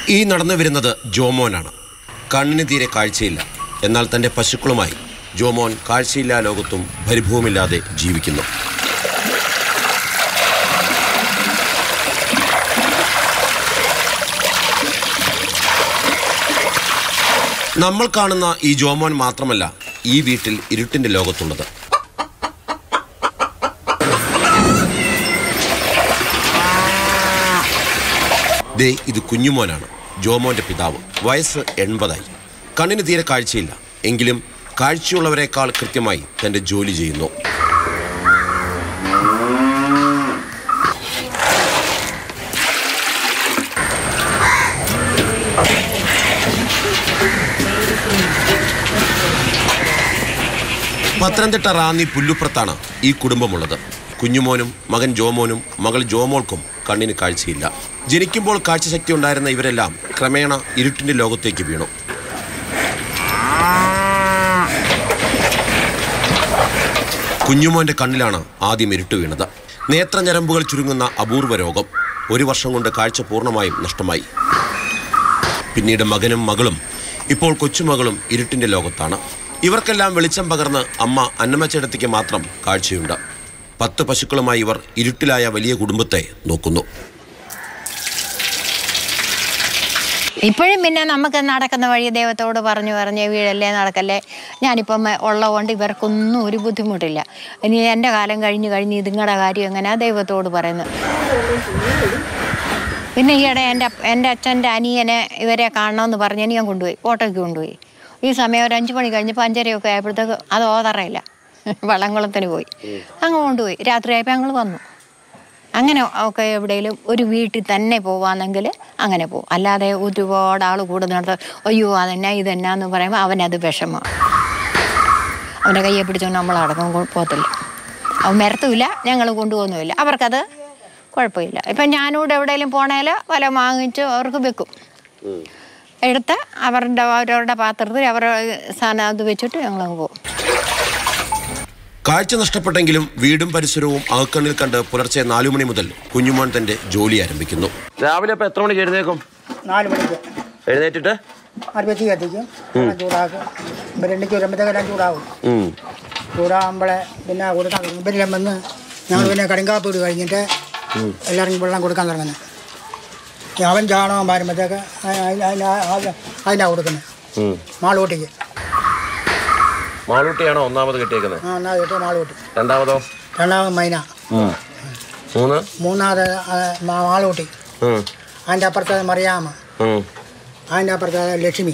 ഈ നടന്നു വരുന്നത് ജോമോനാണ് കണ്ണിന് തീരെ കാഴ്ചയില്ല എന്നാൽ തൻ്റെ പശുക്കളുമായി ജോമോൻ കാഴ്ചയില്ലാ ലോകത്തും പരിഭവമില്ലാതെ ജീവിക്കുന്നു നമ്മൾ കാണുന്ന ഈ ജോമോൻ മാത്രമല്ല ഈ വീട്ടിൽ ഇരുട്ടിന്റെ ലോകത്തുള്ളത് ദേ ഇത് കുഞ്ഞുമോനാണ് ജോമോന്റെ പിതാവ് വയസ്സ് എൺപതായി കണ്ണിന് തീരെ കാഴ്ചയില്ല എങ്കിലും കാഴ്ചയുള്ളവരെക്കാൾ കൃത്യമായി തന്റെ ജോലി ചെയ്യുന്നു പത്തനംതിട്ട റാന്നി പുല്ലുപ്രത്താണ് ഈ കുടുംബമുള്ളത് കുഞ്ഞുമോനും മകൻ ജോമോനും മകൾ ജോമോൾക്കും കണ്ണിന് കാഴ്ചയില്ല ജനിക്കുമ്പോൾ കാഴ്ചശക്തി ഉണ്ടായിരുന്ന ഇവരെല്ലാം ക്രമേണ ഇരുട്ടിന്റെ ലോകത്തേക്ക് വീണു കുഞ്ഞുമോന്റെ കണ്ണിലാണ് ആദ്യം ഇരുട്ട് വീണത് നേത്രഞരമ്പുകൾ ചുരുങ്ങുന്ന അപൂർവ രോഗം ഒരു വർഷം കൊണ്ട് കാഴ്ച പൂർണ്ണമായും നഷ്ടമായി പിന്നീട് മകനും മകളും ഇപ്പോൾ കൊച്ചുമകളും ഇരുട്ടിന്റെ ലോകത്താണ് ഇവർക്കെല്ലാം വെളിച്ചം പകർന്ന് അമ്മ അന്നമ്മച്ചേടത്തിക്ക് മാത്രം കാഴ്ചയുണ്ട് പത്ത് പശുക്കളുമായി ഇവർ ഇരുട്ടിലായ വലിയ കുടുംബത്തെ നോക്കുന്നു ഇപ്പോഴും പിന്നെ നമുക്ക് നടക്കുന്ന വഴി ദൈവത്തോട് പറഞ്ഞു പറഞ്ഞ് വീഴല്ലേ നടക്കല്ലേ ഞാനിപ്പം ഉള്ളതുകൊണ്ട് ഇവർക്കൊന്നും ഒരു ബുദ്ധിമുട്ടില്ല ഇനി എൻ്റെ കാലം കഴിഞ്ഞ് കഴിഞ്ഞ് ഇതുങ്ങളുടെ കാര്യം എങ്ങനെയാ ദൈവത്തോട് പറയുന്നത് പിന്നെ ഈയിടെ എൻ്റെ എൻ്റെ അച്ഛൻ്റെ അനിയനെ ഇവരെ കാണണമെന്ന് പറഞ്ഞ് ഞാൻ കൊണ്ടുപോയി ഓട്ടോയ്ക്ക് കൊണ്ടുപോയി ഈ സമയം ഒരു അഞ്ച് മണി കഴിഞ്ഞപ്പോൾ അഞ്ചരയൊക്കെ ആയപ്പോഴത്തേക്ക് അത് ഓതറയില്ല വള്ളംകുളത്തിന് പോയി അങ്ങ് കൊണ്ടുപോയി രാത്രിയായപ്പോൾ ഞങ്ങൾ വന്നു അങ്ങനെ ഒക്കെ എവിടെയെങ്കിലും ഒരു വീട്ടിൽ തന്നെ പോവാന്നെങ്കിൽ അങ്ങനെ പോകും അല്ലാതെ ഒരുപാട് ആൾ കൂടുന്നിടത്ത് അയ്യോ അതെന്നാ ഇതെന്നാന്ന് പറയുമ്പോൾ അവനത് വിഷമം അവൻ്റെ കയ്യെ പിടിച്ചുകൊണ്ട് നമ്മൾ അടക്കം കൊ- പോകത്തില്ല അവൻ മരത്തുമില്ല ഞങ്ങൾ കൊണ്ടുപോകുന്നുമില്ല അവർക്കത് കുഴപ്പമില്ല ഇപ്പം ഞാനിവിടെ എവിടെയെങ്കിലും പോണേൽ വല വാങ്ങിച്ച് അവർക്ക് വെക്കും എടുത്ത് അവരുടെ അവരവരുടെ പാത്രത്തിൽ അവരുടെ സാധനം അത് വെച്ചിട്ട് ഞങ്ങളങ്ങ് പോകും കാഴ്ച നഷ്ടപ്പെട്ടെങ്കിലും വീടും പരിസരവും അകക്കണ്ണിൽ കണ്ട് പുലർച്ചെ നാലു മണി മുതൽ കുഞ്ഞുമോൻ തന്റെ ജോലി ആരംഭിക്കുന്നു രാവിലെ അപ്പൊ എത്ര മണിക്ക് എഴുന്നേക്കും നാല് മണിക്ക് എഴുന്നേറ്റിട്ട് അടുപ്പത്തി കത്തിക്കും വെള്ളം ചൂടാക്കും ബിരണ്ടിക്ക് വരുമ്പോഴത്തേക്കെല്ലാം ചൂടാവും ചൂടാകുമ്പോഴേ പിന്നെ കൊടുക്കാൻ തുടങ്ങും ഇവരെല്ലാം വന്ന് ഞങ്ങൾ പിന്നെ കടുങ്കാപ്പൂട് കഴിഞ്ഞിട്ട് എല്ലാവർക്കും വെള്ളം കൊടുക്കാൻ തുടങ്ങുന്നത് ഈ അവൻ ചാണകം വരുമ്പോഴത്തേക്ക് അതിനാ കൊടുക്കുന്നത് മാളൂട്ടിക്ക് മാളൂട്ടിയാണോ ഒന്നാമത് കിട്ടിയേക്കുന്നത് ആ എന്നാൽ കിട്ടിയ മാളൂട്ടി രണ്ടാമതോ രണ്ടാമത് മൈന മൂന്ന് മൂന്നാമത് ആ, മാ- മാളൂട്ടി അതിൻ്റെ അപ്പുറത്ത് മറിയാമ്മ അതിൻ്റെ അപ്പുറത്ത് ലക്ഷ്മി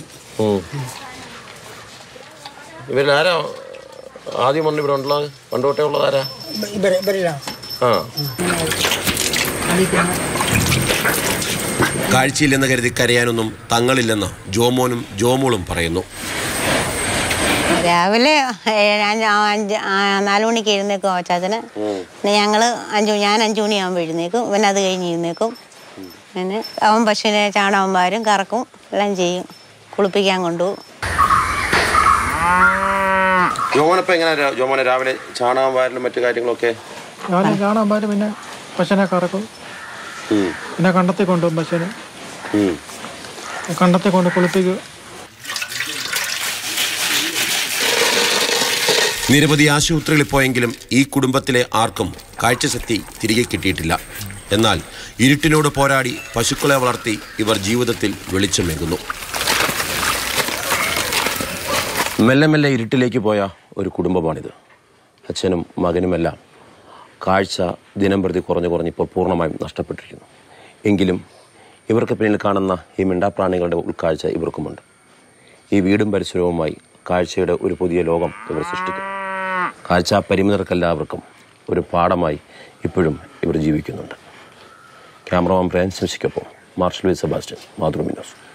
ഇവരിൽ ആരാ ആദ്യം വന്ന് ഇവിടെ ഉള്ളത് പണ്ട് തൊട്ടേ ഉള്ളത് ആരാ ഇവർ ഇവരെല്ലാം ആ കാഴ്ചയില്ലെന്ന് കരുതി കരയാനൊന്നും തങ്ങളില്ലെന്ന് ജോമോനും ജോമോളും പറയുന്നു രാവിലെ ഏഴ് അഞ്ച് ആ അഞ്ച് ആ നാല് മണിക്ക് എഴുന്നേക്കും അച്ചാച്ചന് പിന്നെ ഞങ്ങൾ അഞ്ചു ഞാൻ അഞ്ചു മണിയാകുമ്പോൾ എഴുന്നേക്കും ഇവൻ അത് കഴിഞ്ഞ് എഴുന്നേക്കും പിന്നെ അവൻ പശുവിനെ ചാണകം വാരും കറക്കും എല്ലാം ചെയ്യും കുളിപ്പിക്കാൻ കൊണ്ടുപോകും ജോമോനപ്പ എങ്ങനെ ജോമോനെ രാവിലെ ചാണകം വാരലും മറ്റു കാര്യങ്ങളൊക്കെ രാവിലെ കാണാൻ പാലും പിന്നെ പശുവിനെ കറക്കും പിന്നെ കണ്ടത്തിൽ കൊണ്ടുപോകും പശുവിനെ കണ്ടത്തിൽ കൊണ്ട് കുളിപ്പിക്കും നിരവധി ആശുപത്രികളിൽ പോയെങ്കിലും ഈ കുടുംബത്തിലെ ആർക്കും കാഴ്ചശക്തി തിരികെ കിട്ടിയിട്ടില്ല എന്നാൽ ഇരുട്ടിനോട് പോരാടി പശുക്കളെ വളർത്തി ഇവർ ജീവിതത്തിൽ വെളിച്ചമേകുന്നു മെല്ലെ മെല്ലെ ഇരുട്ടിലേക്ക് പോയ ഒരു കുടുംബമാണിത് അച്ഛനും മകനുമെല്ലാം കാഴ്ച ദിനം പ്രതി കുറഞ്ഞു കുറഞ്ഞ് ഇപ്പോൾ പൂർണ്ണമായും നഷ്ടപ്പെട്ടിരിക്കുന്നു എങ്കിലും ഇവർക്ക് പിന്നിൽ കാണുന്ന ഈ മിണ്ടാപ്രാണികളുടെ ഉൾക്കാഴ്ച ഇവർക്കുമുണ്ട് ഈ വീടും പരിസരവുമായി കാഴ്ചയുടെ ഒരു പുതിയ ലോകം ഇവർ സൃഷ്ടിക്കും കാഴ്ച പരിമിതർക്കെല്ലാവർക്കും ഒരു പാഠമായി ഇപ്പോഴും ഇവർ ജീവിക്കുന്നുണ്ട് ക്യാമറമാൻ ബ്രാൻസ് മിശിക്കൊപ്പം മാർഷൽ വി സെബാസ്റ്റ്യൻ മാതൃമിനോസ്